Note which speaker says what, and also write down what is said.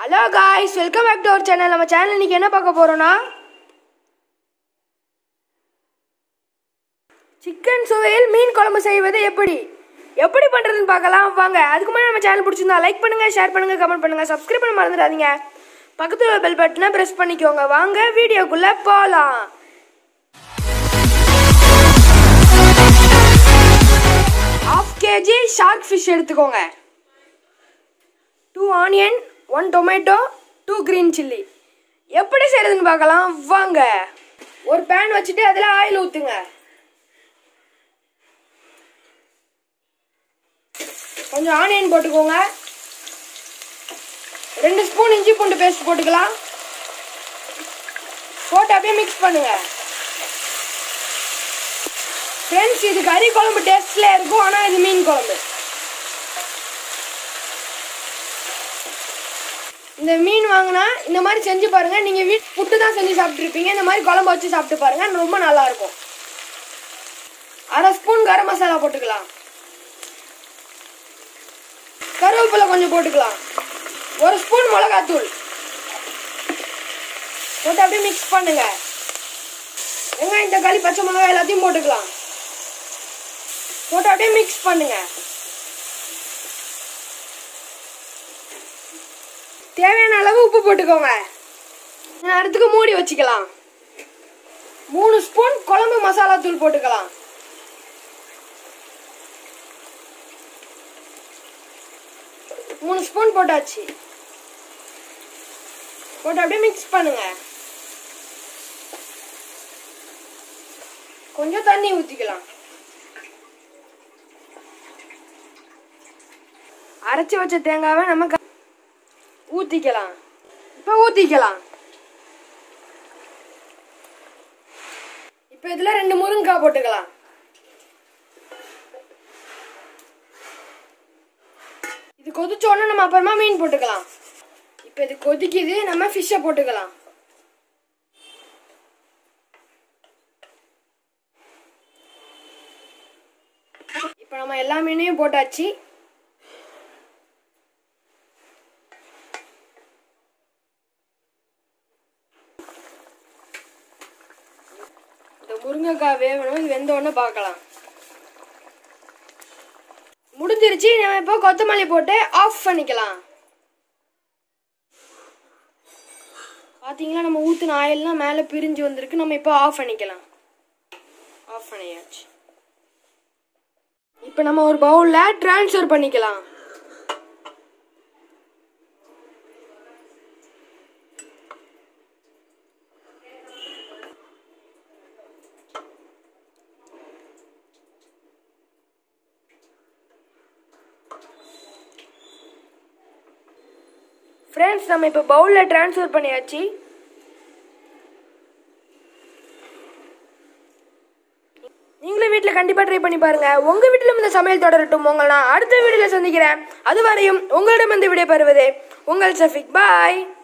Speaker 1: hello guys welcome back to our channel நம்ம channel இன்னைக்கு என்ன பார்க்க போறோம்னா சிக்கன் சுவையில் மீன் குழம்பு செய்வது எப்படி எப்படி பண்றதுன்னு பார்க்கலாம் வாங்க அதுக்கு முன்னாடி நம்ம சேனல் பிடிச்சிருந்தா லைக் பண்ணுங்க ஷேர் பண்ணுங்க கமெண்ட் பண்ணுங்க சப்ஸ்கிரைப் பண்ண மறந்துடாதீங்க பக்கத்துல உள்ள பெல் பட்டனை பிரஸ் பண்ணிக்கோங்க வாங்க வீடியோக்குள்ள போலாம் ஹாஃப் கேஜி ஷார்க் ஃபிஷ் எடுத்துக்கோங்க two onion one tomato two green chilli எப்படி செய்யறதுன்னு பார்க்கலாம் வாங்க ஒரு பேன் வச்சுட்டு அதில் ஆயில் ஊற்றுங்க கொஞ்சம் ஆனியன் போட்டுக்கோங்க ரெண்டு ஸ்பூன் இஞ்சி பூண்டு பேஸ்ட் போட்டுக்கலாம் போட்டு அப்படியே மிக்ஸ் பண்ணுங்க ஃப்ரெண்ட்ஸ் இது கறி குழம்பு டேஸ்ட்ல இருக்கும் ஆனால் இது மீன் குழம்பு இந்த மீன் வாங்கினா இந்த மாதிரி செஞ்சு பாருங்க நீங்க வீட் புட்டு தான் செஞ்சு சாப்பிட்ருப்பீங்க இந்த மாதிரி குழம்பு வச்சு சாப்பிட்டு பாருங்க ரொம்ப நல்லா இருக்கும் அரை ஸ்பூன் கரம் மசாலா போட்டுக்கலாம் கருவேப்பிலை கொஞ்சம் போட்டுக்கலாம் ஒரு ஸ்பூன் மிளகாத்தூள் போட்டு அப்படியே மிக்ஸ் பண்ணுங்க வெங்காயம் தக்காளி பச்சை மிளகாய் எல்லாத்தையும் போட்டுக்கலாம் போட்டு அப்படியே மிக்ஸ் பண்ணுங்க தேவையான அளவு உப்பு போட்டுக்கோங்க அடுத்துக்கு மூடி வச்சுக்கலாம் மூணு ஸ்பூன் குழம்பு மசாலா தூள் போட்டுக்கலாம் மூணு ஸ்பூன் போட்டாச்சு போட்டு அப்படியே மிக்ஸ் பண்ணுங்க கொஞ்சம் தண்ணி ஊத்திக்கலாம் அரைச்சி வச்ச தேங்காவை நம்ம க- ஊத்திக்கலாம் இப்போ ஊத்திக்கலாம் இப்போ இதுல ரெண்டு முருங்கைக்காய் போட்டுக்கலாம் இது கொதிச்ச உடனே நம்ம அப்புறமா மீன் போட்டுக்கலாம் இப்போ இது கொதிக்குது நம்ம ஃபிஷ்ஷை போட்டுக்கலாம் இப்போ நம்ம எல்லா மீனையும் போட்டாச்சு இந்த முருங்கைக்காய் வேகணும் இது வெந்த உடனே பார்க்கலாம் முடிஞ்சிருச்சு நம்ம இப்போ கொத்தமல்லி போட்டு ஆஃப் பண்ணிக்கலாம் பாத்தீங்களா நம்ம ஊத்துன ஆயில்லாம் மேலே பிரிஞ்சு வந்திருக்கு நம்ம இப்போ ஆஃப் பண்ணிக்கலாம் ஆஃப் பண்ணியாச்சு இப்போ நம்ம ஒரு பவுலில் ட்ரான்ஸ்ஃபர் பண்ணிக்கலாம் ஃப்ரெண்ட்ஸ் நம்ம இப்போ பவுலில் ட்ரான்ஸ்ஃபர் பண்ணியாச்சு நீங்களும் வீட்டில் கண்டிப்பாக ட்ரை பண்ணி பாருங்க உங்கள் வீட்டிலும் இந்த சமையல் தொடரட்டும் உங்களை நான் அடுத்த வீடியோவில் சந்திக்கிறேன் அது வரையும் உங்களிடம் இந்த விடை பெறுவது உங்கள் சஃபிக் பாய்